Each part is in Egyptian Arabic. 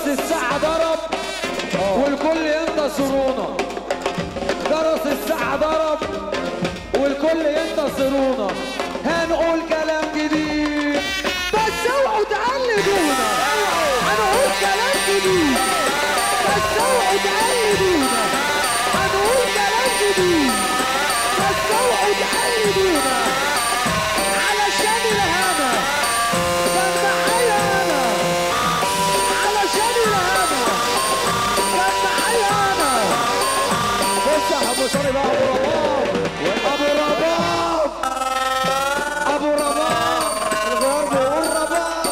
جرس الساعة ضرب والكل ينتصرونا جرس الساعة ضرب والكل ينتصرونا هنقول كلام جديد بس اوعوا تقلدونا هنقول كلام جديد بس اوعوا تقلدونا هنقول كلام جديد بس اوعوا تقلدونا علشان الهنا كان معايا انا علشان الهنا كان معايا انا بص يا ابو صالح بقى ابو رباب ابو رباب ابو رباب الغرب يقول رباب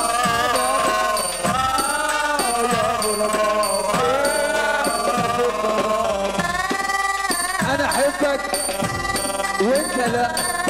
يا ابو رباب انا احبك وانت لا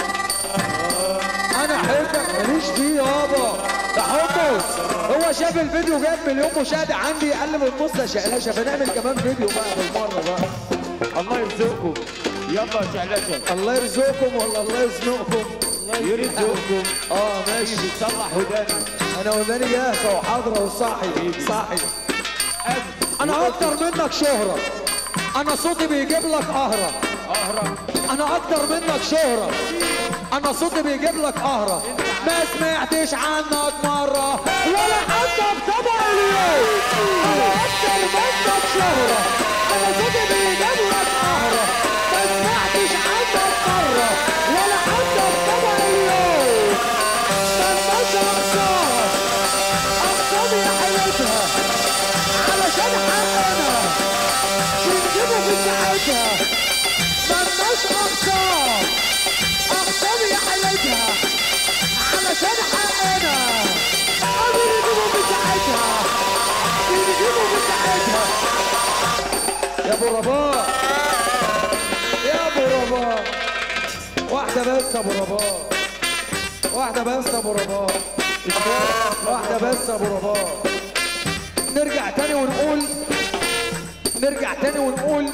انا احبك ماليش فيه يابا ده حمص هو شاف الفيديو جاب مليون مشاهده عندي قال لي من النص يا شقلاشه فنعمل كمان فيديو بقى بالمره بقى الله يرزقكم يلا يا شعلشة الله يرزقكم ولا الله يزنقكم يرزقكم اه ماشي تصلح ودانك انا وداني جاهزه وحاضره وصاحي صاحي انا اكتر منك شهره انا صوتي بيجيب لك قهره اهرب انا اكتر منك شهرة انا صوتي بيجيب لك قهرة ما سمعتش عنك مرة ولا حتى بطبع اليوم انا اكتر منك شهرة انا صوتي بيجيب لك قهرة ما سمعتش عنك مرة ولا حتى بطبع اليوم ملناش اقسام اقسام يا حياتها علشان حقنا بنجيبه في ساعتها ملناش اقسام اقسام يا حالتها علشان حقنا قبل نجيبه بساعتها بنجيبه بساعتها يا ابو رباح يا ابو رباح واحدة بس يا ابو رباح واحدة بس يا ابو رباح واحدة بس يا ابو رباح نرجع تاني ونقول نرجع تاني ونقول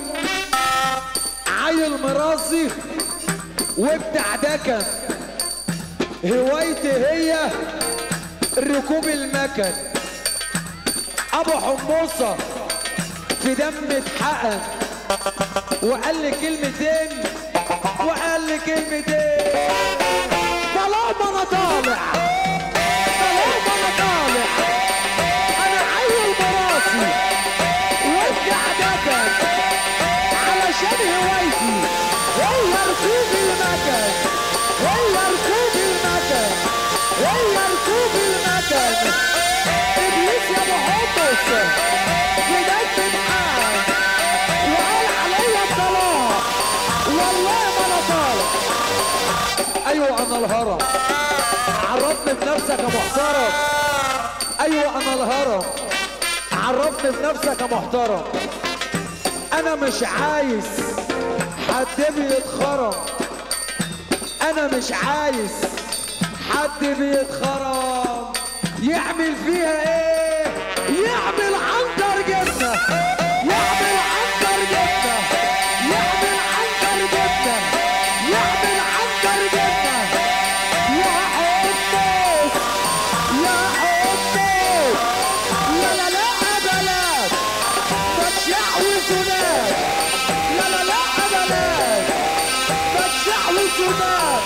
عيل مرازي وبتاع دكن هوايتي هي ركوب المكن ابو حمصه في دم اتحقن وقال لي كلمتين وقال لي كلمتين طالما انا طالع طالما انا طالع انا عيل مراسي وبتاع دكن علشان هوايتي هي ركوب المكن هي ركوب المكن هي ركوب المكن ابليس يا ابو حمص بداية امتحان وقال عليا الطلاق والله ما انا طالع ايوه انا الهرم عرفني بنفسك يا محترم ايوه انا الهرم عرفني بنفسك يا محترم انا مش عايز حد بيتخرم انا مش عايز حد بيتخرم يعمل فيها ايه يعمل عنتر جبنه يعمل عنتر جبنه يعمل عنتر جبنه يعمل عنتر جبنه يا حمص يا حمص لا لا لا بلاش بتشعوذ هناك لا لا لا بلاش بتشعوذ هناك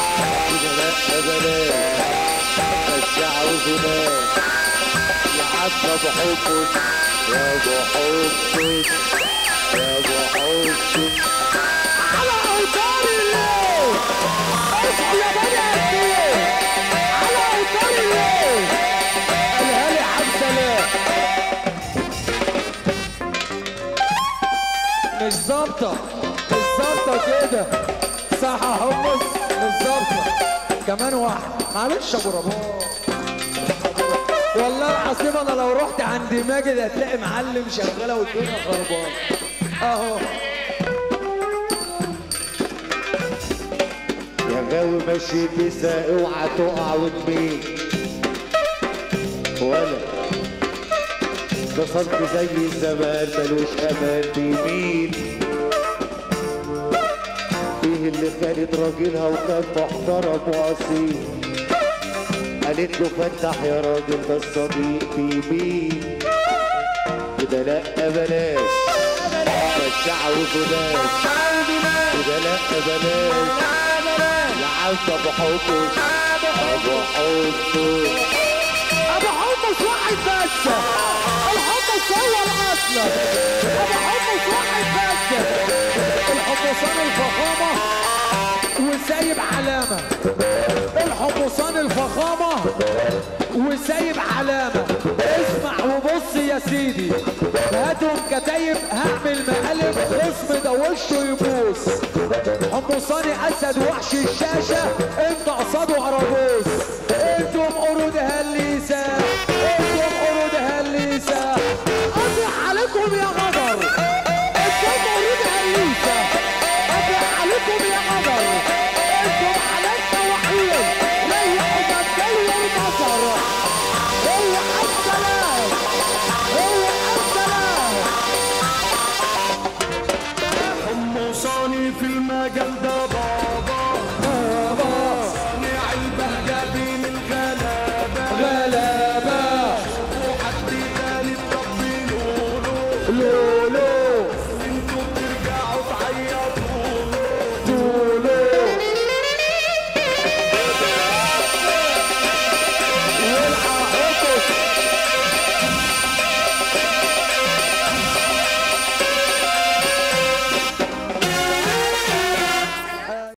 يا عم ابو حبك يا ابو حبك يا ابو حبك على اوتار الليل اصحوا يا بني ادمين على اوتار الليل قالها لي عبد سلام مش ظابطه مش ظابطه كده صح يا حمص مش ظابطه كمان واحد معلش يا ابو رباح والله العظيم انا لو رحت عند ماجد هتلاقي معلم شغاله والدنيا خربانه اهو يا غاوي ماشي بيسا اوعى تقع وتميل ولا ده صنف زي زمان ملوش امان بيميل فيه اللي خانت راجلها وكان محترم واصيل قالت له فتح يا راجل ده الصديق بيميل كده لا بلاش مشاع وبلاش كده لا بلاش يا عم ابو حمص ابو حمص ابو حمص واحد بس الحمص هو الاصل ابو حمص واحد بس الحمصان الفخامه وسايب علامه الحمصان الفخامه وسايب علامه اسمع وبص يا سيدي هاتهم كتايب هعمل مقالب خصم ده وشه يبوس حمصاني اسد وحش الشاشه انت قصاده عربوس